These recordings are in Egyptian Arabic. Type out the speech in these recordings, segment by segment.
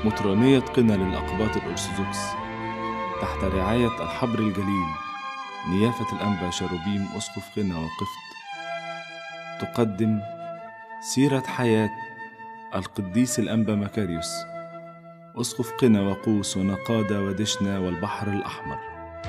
مطرانية قنا للأقباط الأرثوذكس تحت رعاية الحبر الجليل نيافة الأنبا شاروبيم أسقف قنا وقفط تقدم سيرة حياة القديس الأنبا مكاريوس أسقف قنا وقوس ونقادة ودشنا والبحر الأحمر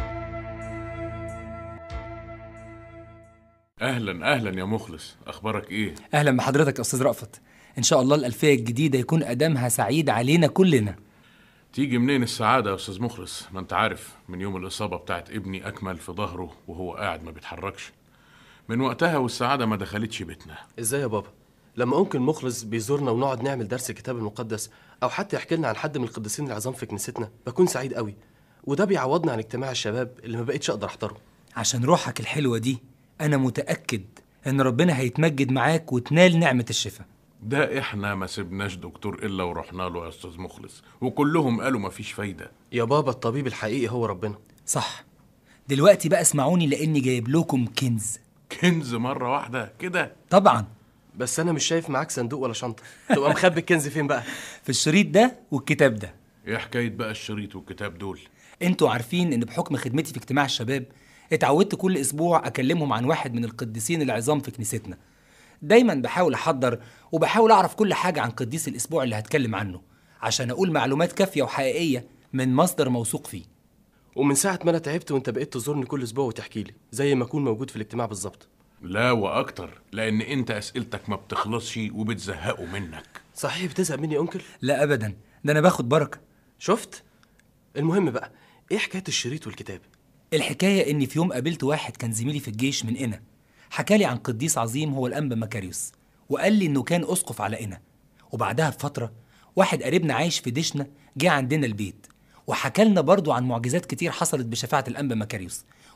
اهلا اهلا يا مخلص اخبارك ايه اهلا بحضرتك يا استاذ رأفت ان شاء الله الالفيه الجديده يكون ادامها سعيد علينا كلنا تيجي منين السعاده يا استاذ مخلص ما انت عارف من يوم الاصابه بتاعت ابني اكمل في ظهره وهو قاعد ما بيتحركش من وقتها والسعاده ما دخلتش بيتنا ازاي يا بابا لما ممكن مخلص بيزورنا ونقعد نعمل درس الكتاب المقدس او حتى يحكي لنا عن حد من القديسين العظام في كنيستنا بكون سعيد قوي وده بيعوضنا عن اجتماع الشباب اللي ما بقتش اقدر احضره عشان روحك الحلوه دي انا متاكد ان ربنا هيتمجد معاك وتنال نعمه الشفاء ده احنا ما سبناش دكتور الا ورحنا له يا استاذ مخلص وكلهم قالوا مفيش فايده يا بابا الطبيب الحقيقي هو ربنا صح دلوقتي بقى اسمعوني لاني جايب لكم كنز كنز مره واحده كده طبعا بس انا مش شايف معاك صندوق ولا شنطه تبقى مخبي الكنز فين بقى في الشريط ده والكتاب ده ايه حكايه بقى الشريط والكتاب دول انتوا عارفين ان بحكم خدمتي في اجتماع الشباب اتعودت كل اسبوع اكلمهم عن واحد من القديسين العظام في كنيستنا دايما بحاول احضر وبحاول اعرف كل حاجه عن قديس الاسبوع اللي هتكلم عنه عشان اقول معلومات كافيه وحقيقيه من مصدر موثوق فيه ومن ساعه ما انا تعبت وانت بقيت تزورني كل اسبوع وتحكي لي زي ما اكون موجود في الاجتماع بالظبط لا واكتر لان انت اسئلتك ما بتخلصش وبتزهقوا منك صحيح بتزهق مني يا انكل لا ابدا ده انا باخد بركه شفت المهم بقى ايه حكايه الشريط والكتاب الحكايه اني في يوم قابلت واحد كان زميلي في الجيش من قنا حكالي عن قديس عظيم هو الانبا مكاريوس وقال لي انه كان اسقف على قنا وبعدها بفتره واحد قريبنا عايش في دشنا جه عندنا البيت وحكى لنا برضه عن معجزات كتير حصلت بشفاعه الانبا مكاريوس